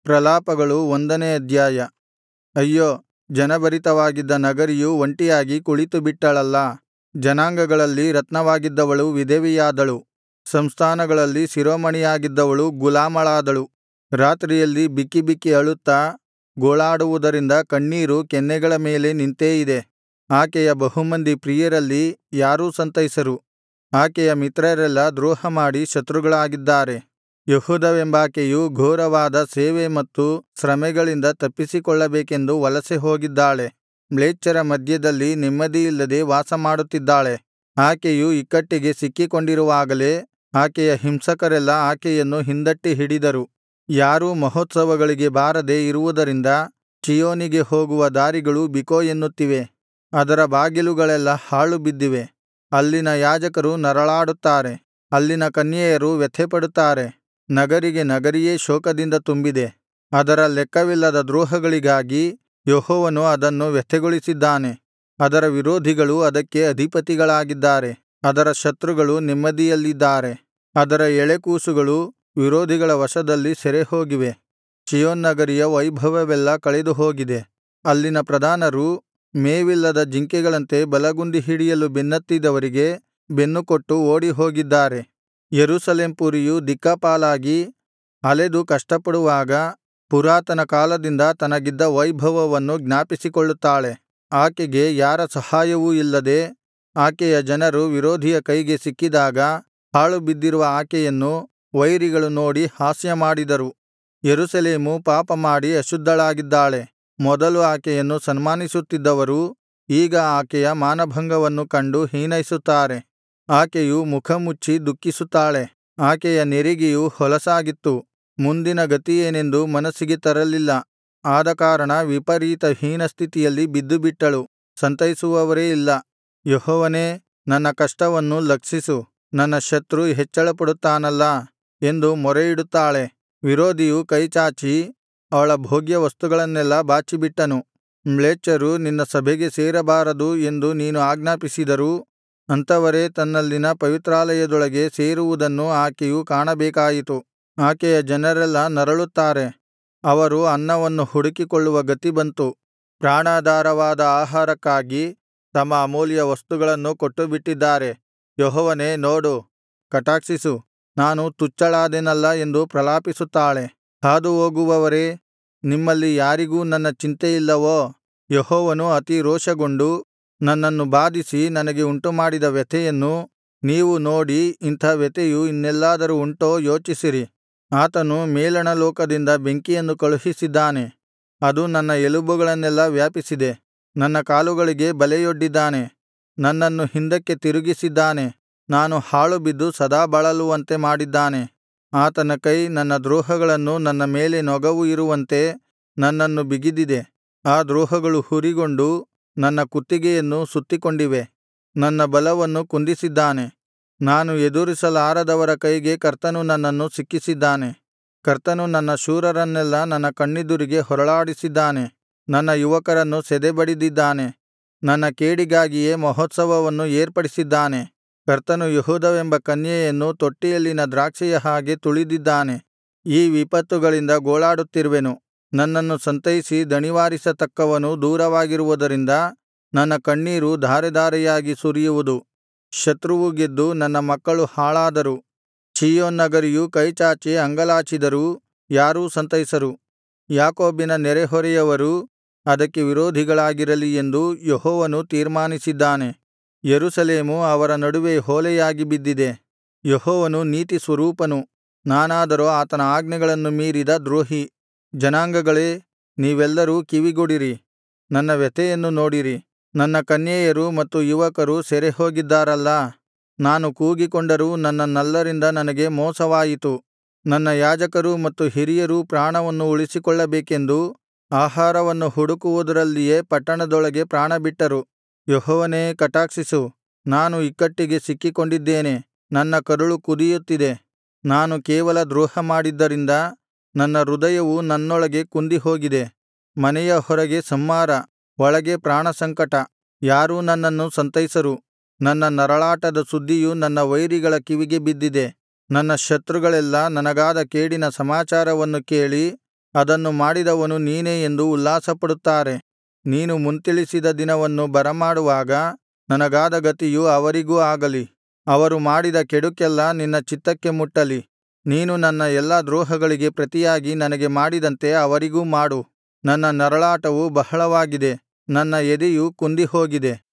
ಪ್ರಲಾಪಗಳು ಒಂದನೇ ಅಧ್ಯಾಯ ಅಯ್ಯೋ ಜನಭರಿತವಾಗಿದ್ದ ನಗರಿಯು ಒಂಟಿಯಾಗಿ ಕುಳಿತುಬಿಟ್ಟಳಲ್ಲಾ ಜನಾಂಗಗಳಲ್ಲಿ ರತ್ನವಾಗಿದ್ದವಳು ವಿಧವೆಯಾದಳು ಸಂಸ್ಥಾನಗಳಲ್ಲಿ ಶಿರೋಮಣಿಯಾಗಿದ್ದವಳು ಗುಲಾಮಳಾದಳು ರಾತ್ರಿಯಲ್ಲಿ ಬಿಕ್ಕಿ ಬಿಕ್ಕಿ ಅಳುತ್ತಾ ಗೋಳಾಡುವುದರಿಂದ ಕಣ್ಣೀರು ಕೆನ್ನೆಗಳ ಮೇಲೆ ನಿಂತೇ ಇದೆ ಆಕೆಯ ಬಹುಮಂದಿ ಪ್ರಿಯರಲ್ಲಿ ಯಾರೂ ಸಂತೈಸರು ಆಕೆಯ ಮಿತ್ರರೆಲ್ಲಾ ದ್ರೋಹಮಾಡಿ ಶತ್ರುಗಳಾಗಿದ್ದಾರೆ ಯೆಹೂದವೆಂಬಾಕೆಯು ಘೋರವಾದ ಸೇವೆ ಮತ್ತು ಶ್ರಮೆಗಳಿಂದ ತಪ್ಪಿಸಿಕೊಳ್ಳಬೇಕೆಂದು ವಲಸೆ ಹೋಗಿದ್ದಾಳೆ ಮ್ಲೇಚ್ಛರ ಮಧ್ಯದಲ್ಲಿ ನೆಮ್ಮದಿಯಿಲ್ಲದೆ ವಾಸಮಾಡುತ್ತಿದ್ದಾಳೆ ಆಕೆಯು ಇಕ್ಕಟ್ಟಿಗೆ ಸಿಕ್ಕಿಕೊಂಡಿರುವಾಗಲೇ ಆಕೆಯ ಹಿಂಸಕರೆಲ್ಲಾ ಆಕೆಯನ್ನು ಹಿಂದಟ್ಟಿ ಹಿಡಿದರು ಯಾರೂ ಮಹೋತ್ಸವಗಳಿಗೆ ಬಾರದೆ ಇರುವುದರಿಂದ ಚೀಯೋನಿಗೆ ಹೋಗುವ ದಾರಿಗಳು ಬಿಕೋ ಎನ್ನುತ್ತಿವೆ ಅದರ ಬಾಗಿಲುಗಳೆಲ್ಲಾ ಹಾಳುಬಿದ್ದಿವೆ ಅಲ್ಲಿನ ಯಾಜಕರು ನರಳಾಡುತ್ತಾರೆ ಅಲ್ಲಿನ ಕನ್ಯೆಯರು ವ್ಯಥೆಪಡುತ್ತಾರೆ ನಗರಿಗೆ ನಗರಿಯೇ ಶೋಕದಿಂದ ತುಂಬಿದೆ ಅದರ ಲೆಕ್ಕವಿಲ್ಲದ ದ್ರೋಹಗಳಿಗಾಗಿ ಯೆಹೋವನು ಅದನ್ನು ವ್ಯಥೆಗೊಳಿಸಿದ್ದಾನೆ ಅದರ ವಿರೋಧಿಗಳು ಅದಕ್ಕೆ ಅಧಿಪತಿಗಳಾಗಿದ್ದಾರೆ ಅದರ ಶತ್ರುಗಳು ನೆಮ್ಮದಿಯಲ್ಲಿದ್ದಾರೆ ಅದರ ಎಳೆಕೂಸುಗಳು ವಿರೋಧಿಗಳ ವಶದಲ್ಲಿ ಸೆರೆಹೋಗಿವೆ ಚೀಯೋನ್ ನಗರಿಯ ವೈಭವವೆಲ್ಲಾ ಕಳೆದುಹೋಗಿದೆ ಅಲ್ಲಿನ ಪ್ರಧಾನರು ಮೇವಿಲ್ಲದ ಜಿಂಕೆಗಳಂತೆ ಬಲಗುಂದಿ ಹಿಡಿಯಲು ಬೆನ್ನತ್ತಿದವರಿಗೆ ಬೆನ್ನುಕೊಟ್ಟು ಓಡಿಹೋಗಿದ್ದಾರೆ ಯೆರೂಸಲೇಮ್ ಪುರಿಯು ದಿಕ್ಕಾಪಾಲಾಗಿ ಅಲೆದು ಕಷ್ಟಪಡುವಾಗ ಪುರಾತನ ಕಾಲದಿಂದ ತನಗಿದ್ದ ವೈಭವವನ್ನು ಜ್ಞಾಪಿಸಿಕೊಳ್ಳುತ್ತಾಳೆ ಆಕೆಗೆ ಯಾರ ಸಹಾಯವೂ ಇಲ್ಲದೆ ಆಕೆಯ ಜನರು ವಿರೋಧಿಯ ಕೈಗೆ ಸಿಕ್ಕಿದಾಗ ಹಾಳುಬಿದ್ದಿರುವ ಆಕೆಯನ್ನು ವೈರಿಗಳು ನೋಡಿ ಹಾಸ್ಯಮಾಡಿದರು ಯೆರೂಸಲೇಮು ಪಾಪಮಾಡಿ ಅಶುದ್ಧಳಾಗಿದ್ದಾಳೆ ಮೊದಲು ಆಕೆಯನ್ನು ಸನ್ಮಾನಿಸುತ್ತಿದ್ದವರು ಈಗ ಆಕೆಯ ಮಾನಭಂಗವನ್ನು ಕಂಡು ಹೀನೈಸುತ್ತಾರೆ ಆಕೆಯು ಮುಖಮುಚ್ಚಿ ದುಃಖಿಸುತ್ತಾಳೆ ಆಕೆಯ ನೆರಿಗೆಯು ಹೊಲಸಾಗಿತ್ತು ಮುಂದಿನ ಗತಿಯೇನೆಂದು ಮನಸ್ಸಿಗೆ ತರಲಿಲ್ಲ ಆದಕಾರಣ ವಿಪರೀತ ಹೀನಸ್ಥಿತಿಯಲ್ಲಿ ಬಿದ್ದುಬಿಟ್ಟಳು ಸಂತೈಸುವವರೇ ಇಲ್ಲ ಯೆಹೋವನೇ ನನ್ನ ಕಷ್ಟವನ್ನು ಲಕ್ಷಿಸು ನನ್ನ ಶತ್ರು ಹೆಚ್ಚಳಪಡುತ್ತಾನಲ್ಲಾ ಎಂದು ಮೊರೆಯಿಡುತ್ತಾಳೆ ವಿರೋಧಿಯು ಕೈಚಾಚಿ ಅವಳ ಭೋಗ್ಯವಸ್ತುಗಳನ್ನೆಲ್ಲಾ ಬಾಚಿಬಿಟ್ಟನು ಮ್ಲೇಚ್ಛರು ನಿನ್ನ ಸಭೆಗೆ ಸೇರಬಾರದು ಎಂದು ನೀನು ಆಜ್ಞಾಪಿಸಿದರೂ ಅಂಥವರೇ ತನ್ನಲ್ಲಿನ ಪವಿತ್ರಾಲಯದೊಳಗೆ ಸೇರುವುದನ್ನು ಆಕೆಯು ಕಾಣಬೇಕಾಯಿತು ಆಕೆಯ ಜನರೆಲ್ಲಾ ನರಳುತ್ತಾರೆ ಅವರು ಅನ್ನವನ್ನು ಹುಡುಕಿಕೊಳ್ಳುವ ಗತಿ ಬಂತು ಪ್ರಾಣಾಧಾರವಾದ ಆಹಾರಕ್ಕಾಗಿ ತಮ್ಮ ಅಮೂಲ್ಯ ವಸ್ತುಗಳನ್ನು ಕೊಟ್ಟುಬಿಟ್ಟಿದ್ದಾರೆ ಯೆಹೋವನೇ ನೋಡು ಕಟಾಕ್ಷಿಸು ನಾನು ತುಚ್ಛಳಾದೆನಲ್ಲಾ ಎಂದು ಪ್ರಲಾಪಿಸುತ್ತಾಳೆ ಹಾದುಹೋಗುವವರೇ ನಿಮ್ಮಲ್ಲಿ ಯಾರಿಗೂ ನನ್ನ ಚಿಂತೆಯಿಲ್ಲವೋ ಯೆಹೋವನು ಅತಿ ರೋಷಗೊಂಡು ನನ್ನನ್ನು ಬಾಧಿಸಿ ನನಗೆ ಉಂಟುಮಾಡಿದ ವ್ಯಥೆಯನ್ನು ನೀವು ನೋಡಿ ಇಂಥ ವ್ಯಥೆಯು ಇನ್ನೆಲ್ಲಾದರೂ ಉಂಟೋ ಯೋಚಿಸಿರಿ ಆತನು ಮೇಲಣ ಲೋಕದಿಂದ ಬೆಂಕಿಯನ್ನು ಕಳುಹಿಸಿದ್ದಾನೆ ಅದು ನನ್ನ ಎಲುಬುಗಳನ್ನೆಲ್ಲಾ ವ್ಯಾಪಿಸಿದೆ ನನ್ನ ಕಾಲುಗಳಿಗೆ ಬಲೆಯೊಡ್ಡಿದ್ದಾನೆ ನನ್ನನ್ನು ಹಿಂದಕ್ಕೆ ತಿರುಗಿಸಿದ್ದಾನೆ ನಾನು ಹಾಳುಬಿದ್ದು ಸದಾ ಬಳಲುವಂತೆ ಮಾಡಿದ್ದಾನೆ ಆತನ ಕೈ ನನ್ನ ದ್ರೋಹಗಳನ್ನು ನನ್ನ ಮೇಲೆ ನೊಗವು ಇರುವಂತೆ ನನ್ನನ್ನು ಬಿಗಿದಿದೆ ಆ ದ್ರೋಹಗಳು ಹುರಿಗೊಂಡು ನನ್ನ ಕುತ್ತಿಗೆಯನ್ನು ಸುತ್ತಿಕೊಂಡಿವೆ ನನ್ನ ಬಲವನ್ನು ಕುಂದಿಸಿದ್ದಾನೆ ನಾನು ಎದುರಿಸಲಾರದವರ ಕೈಗೆ ಕರ್ತನು ನನ್ನನ್ನು ಸಿಕ್ಕಿಸಿದ್ದಾನೆ ಕರ್ತನು ನನ್ನ ಶೂರರನ್ನೆಲ್ಲಾ ನನ್ನ ಕಣ್ಣೆದುರಿಗೆ ಹೊರಳಾಡಿಸಿದ್ದಾನೆ ನನ್ನ ಯುವಕರನ್ನು ಸದೆಬಡಿದಿದ್ದಾನೆ ನನ್ನ ಕೇಡಿಗಾಗಿಯೇ ಮಹೋತ್ಸವವನ್ನು ಏರ್ಪಡಿಸಿದ್ದಾನೆ ಕರ್ತನು ಯೆಹೂದವೆಂಬ ಕನ್ಯೆಯನ್ನು ತೊಟ್ಟಿಯಲ್ಲಿನ ದ್ರಾಕ್ಷಿಯ ಹಾಗೆ ತುಳಿದಿದ್ದಾನೆ ಈ ವಿಪತ್ತುಗಳಿಂದ ಗೋಳಾಡುತ್ತಿರುವೆನು ನನ್ನನ್ನು ಸಂತೈಸಿ ದಣಿವಾರಿಸತಕ್ಕವನು ದೂರವಾಗಿರುವುದರಿಂದ ನನ್ನ ಕಣ್ಣೀರು ಧಾರೆಧಾರೆಯಾಗಿ ಸುರಿಯುವುದು ಶತ್ರುವು ಗೆದ್ದು ನನ್ನ ಮಕ್ಕಳು ಹಾಳಾದರು ಚೀಯೋನ್ ನಗರಿಯು ಕೈಚಾಚಿ ಅಂಗಲಾಚಿದರೂ ಯಾರೂ ಸಂತೈಸರು ಯಾಕೋಬಿನ ನೆರೆಹೊರೆಯವರು ಅದಕ್ಕೆ ವಿರೋಧಿಗಳಾಗಿರಲಿ ಎಂದು ಯೆಹೋವನು ತೀರ್ಮಾನಿಸಿದ್ದಾನೆ ಯೆರೂಸಲೇಮು ಅವರ ನಡುವೆ ಹೊಲೆಯಾಗಿ ಬಿದ್ದಿದೆ ಯೆಹೋವನು ನೀತಿಸ್ವರೂಪನು ನಾನಾದರೋ ಆತನ ಆಜ್ಞೆಗಳನ್ನು ಮೀರಿದ ದ್ರೋಹಿ ಜನಾಂಗಗಳೇ ನೀವೆಲ್ಲರೂ ಕಿವಿಗೊಡಿರಿ ನನ್ನ ವ್ಯಥೆಯನ್ನು ನೋಡಿರಿ ನನ್ನ ಕನ್ಯೆಯರು ಮತ್ತು ಯುವಕರು ಸೆರೆಹೋಗಿದ್ದಾರಲ್ಲಾ ನಾನು ಕೂಗಿಕೊಂಡರೂ ನನ್ನ ನಲ್ಲರಿಂದ ನನಗೆ ಮೋಸವಾಯಿತು ನನ್ನ ಯಾಜಕರೂ ಮತ್ತು ಹಿರಿಯರೂ ಪ್ರಾಣವನ್ನು ಉಳಿಸಿಕೊಳ್ಳಬೇಕೆಂದು ಆಹಾರವನ್ನು ಹುಡುಕುವುದರಲ್ಲಿಯೇ ಪಟ್ಟಣದೊಳಗೆ ಪ್ರಾಣಬಿಟ್ಟರು ಯೆಹೋವನೇ ಕಟಾಕ್ಷಿಸು ನಾನು ಇಕ್ಕಟ್ಟಿಗೆ ಸಿಕ್ಕಿಕೊಂಡಿದ್ದೇನೆ ನನ್ನ ಕರುಳು ಕುದಿಯುತ್ತಿದೆ ನಾನು ಕೇವಲ ದ್ರೋಹಮಾಡಿದ್ದರಿಂದ ನನ್ನ ಹೃದಯವು ನನ್ನೊಳಗೆ ಕುಂದಿಹೋಗಿದೆ ಮನೆಯ ಹೊರಗೆ ಸಂಹಾರ ಒಳಗೆ ಪ್ರಾಣಸಂಕಟ ಯಾರೂ ನನ್ನನ್ನು ಸಂತೈಸರು ನನ್ನ ನರಳಾಟದ ಸುದ್ದಿಯು ನನ್ನ ವೈರಿಗಳ ಕಿವಿಗೆ ಬಿದ್ದಿದೆ ನನ್ನ ಶತ್ರುಗಳೆಲ್ಲಾ ನನಗಾದ ಕೇಡಿನ ಸಮಾಚಾರವನ್ನು ಕೇಳಿ ಅದನ್ನು ಮಾಡಿದವನು ನೀನೇ ಎಂದು ಉಲ್ಲಾಸಪಡುತ್ತಾರೆ ನೀನು ಮುಂತಿಳಿಸಿದ ದಿನವನ್ನು ಬರಮಾಡುವಾಗ ನನಗಾದ ಗತಿಯು ಅವರಿಗೂ ಆಗಲಿ ಅವರು ಮಾಡಿದ ಕೆಡುಕೆಲ್ಲಾ ನಿನ್ನ ಚಿತ್ತಕ್ಕೆ ಮುಟ್ಟಲಿ ನೀನು ನನ್ನ ಎಲ್ಲಾ ದ್ರೋಹಗಳಿಗೆ ಪ್ರತಿಯಾಗಿ ನನಗೆ ಮಾಡಿದಂತೆ ಅವರಿಗೂ ಮಾಡು ನನ್ನ ನರಳಾಟವು ಬಹಳವಾಗಿದೆ ನನ್ನ ಎದೆಯು ಕುಂದಿಹೋಗಿದೆ